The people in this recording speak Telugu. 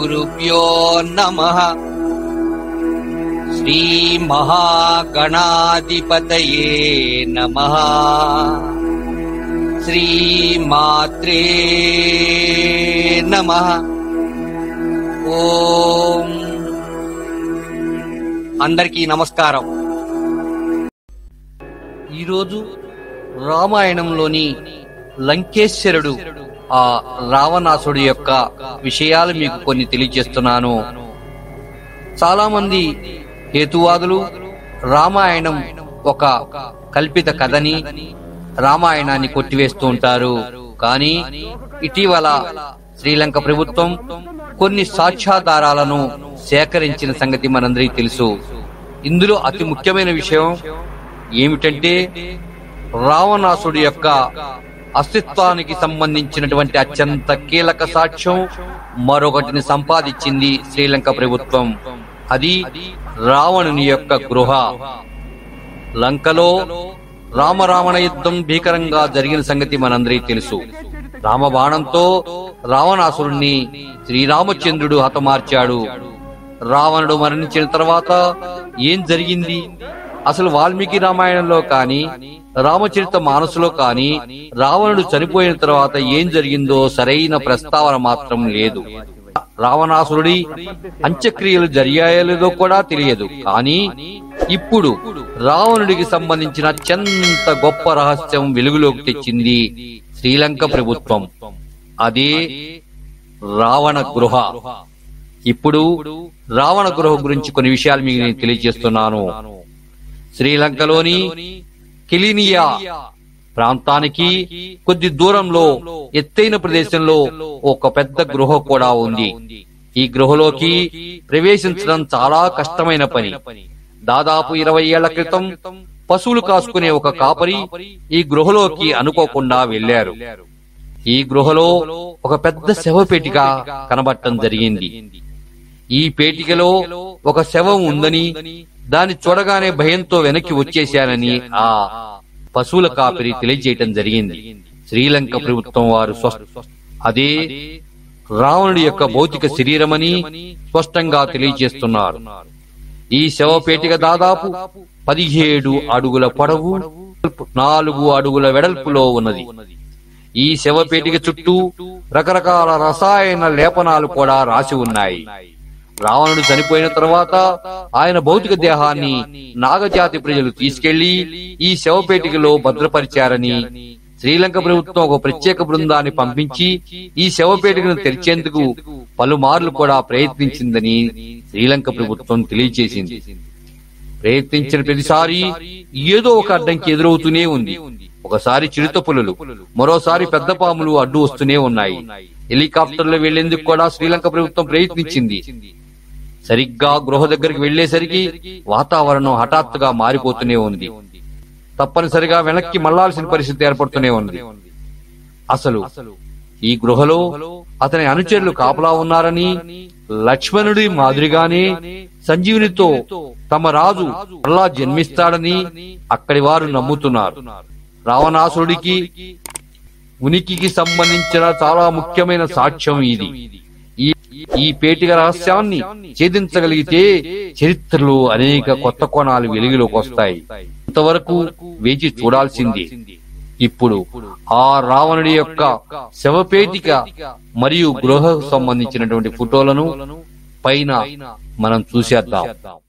శ్రీగురుభ్యో నమ శ్రీమహాగణాధిపతయే నమ శ్రీమాత్రే నమ ఓం అందరికీ నమస్కారం ఈరోజు రామాయణంలోని లంకేశ్వరుడు ఆ రావణాసుడి యొక్క విషయాలు మీకు కొన్ని తెలియజేస్తున్నాను చాలా మంది హేతువాదులు రామాయణం ఒక కల్పిత కథని రామాయణాన్ని కొట్టివేస్తూ ఉంటారు కానీ ఇటీవల శ్రీలంక ప్రభుత్వం కొన్ని సాక్ష్యాధారాలను సేకరించిన సంగతి మనందరికీ తెలుసు ఇందులో అతి ముఖ్యమైన విషయం ఏమిటంటే రావణాసుడి యొక్క అస్తిత్వానికి సంబంధించినటువంటి అత్యంత కీలక సాక్ష్యం మరొకటిని సంపాదించింది శ్రీలంక ప్రభుత్వం అది రావణుని యొక్క గృహ లంకలో రామరావణ యుద్ధం భీకరంగా జరిగిన సంగతి మనందరికీ తెలుసు రామబాణంతో రావణాసురుణ్ణి శ్రీరామచంద్రుడు హతమార్చాడు రావణుడు మరణించిన తర్వాత ఏం జరిగింది అసలు వాల్మీకి రామాయణంలో కాని రామచరిత మానసులో కాని రావణుడు చనిపోయిన తర్వాత ఏం జరిగిందో సరైన ప్రస్తావన మాత్రం లేదు రావణాసురుడి అంత్యక్రియలు జరిగాయో లేదో కూడా తెలియదు కానీ ఇప్పుడు రావణుడికి సంబంధించిన అత్యంత గొప్ప రహస్యం వెలుగులోకి తెచ్చింది శ్రీలంక ప్రభుత్వం అదే రావణ గృహ ఇప్పుడు రావణ గృహ గురించి కొన్ని విషయాలు మీకు నేను తెలియజేస్తున్నాను శ్రీలంకలోని కిలినియా ప్రాంతానికి కొద్ది దూరంలో ఎత్తైన ప్రదేశంలో ఒక పెద్ద గృహ కూడా ఉంది ఈ గృహలోకి ప్రవేశించడం చాలా కష్టమైన పని దాదాపు ఇరవై ఏళ్ల క్రితం పశువులు కాసుకునే ఒక కాపరి ఈ గృహలోకి అనుకోకుండా వెళ్లారు ఈ గృహలో ఒక పెద్ద శవపేటిక కనబడటం జరిగింది ఈ పేటికలో ఒక శవం ఉందని దాన్ని చూడగానే భయంతో వెనక్కి వచ్చేశానని ఆ పశువుల కాపిరి తెలియజేయటం జరిగింది శ్రీలంక ప్రభుత్వం వారు స్పష్ట- అదే రావణుడి యొక్క భౌతిక శరీరమని స్పష్టంగా తెలియజేస్తున్నారు ఈ శవపేటిక దాదాపు పదిహేడు అడుగుల పొడవు నాలుగు అడుగుల వెడల్పులో ఉన్నది ఈ శవపేటిక చుట్టూ రకరకాల రసాయన లేపనాలు కూడా రాసి ఉన్నాయి రావణుడు చనిపోయిన తర్వాత ఆయన భౌతిక దేహాన్ని నాగజాతి ప్రజలు తీసుకెళ్లి ఈ శవపేటికలో భద్రపరిచారని శ్రీలంక ప్రభుత్వం ఒక ప్రత్యేక బృందాన్ని పంపించి ఈ శవపేటికను తెరిచేందుకు పలుమార్లు కూడా ప్రయత్నించిందని శ్రీలంక ప్రభుత్వం తెలియజేసింది ప్రయత్నించిన ప్రతిసారి ఏదో ఒక అడ్డంకి ఎదురవుతూనే ఉంది ఒకసారి చిరుత పులులు మరోసారి పెద్ద పాములు అడ్డు వస్తూనే ఉన్నాయి హెలికాప్టర్లో వెళ్లేందుకు కూడా శ్రీలంక ప్రభుత్వం ప్రయత్నించింది సరిగ్గా గృహ దగ్గరికి వెళ్లేసరికి వాతావరణం హఠాత్తుగా మారిపోతూనే ఉంది తప్పనిసరిగా వెనక్కి మళ్లాల్సిన పరిస్థితి ఏర్పడుతూనే ఉంది అసలు ఈ గృహలో అతని అనుచరులు కాపలా ఉన్నారని లక్ష్మణుడి మాదిరిగానే సంజీవునితో తమ రాజు మరలా జన్మిస్తాడని అక్కడి వారు నమ్ముతున్నారు రావణాసురుడికి ఉనికికి సంబంధించిన చాలా ముఖ్యమైన సాక్ష్యం ఇది ఈ ఈ పేటిక రహస్యాన్ని ఛేదించగలిగితే చరిత్రలో అనేక కొత్త కోణాలు వెలుగులోకి వస్తాయి ఇంతవరకు వేచి చూడాల్సింది ఇప్పుడు ఆ రావణుడి యొక్క శవపేటిక మరియు గృహ సంబంధించినటువంటి ఫోటోలను పైన మనం చూసేద్దాం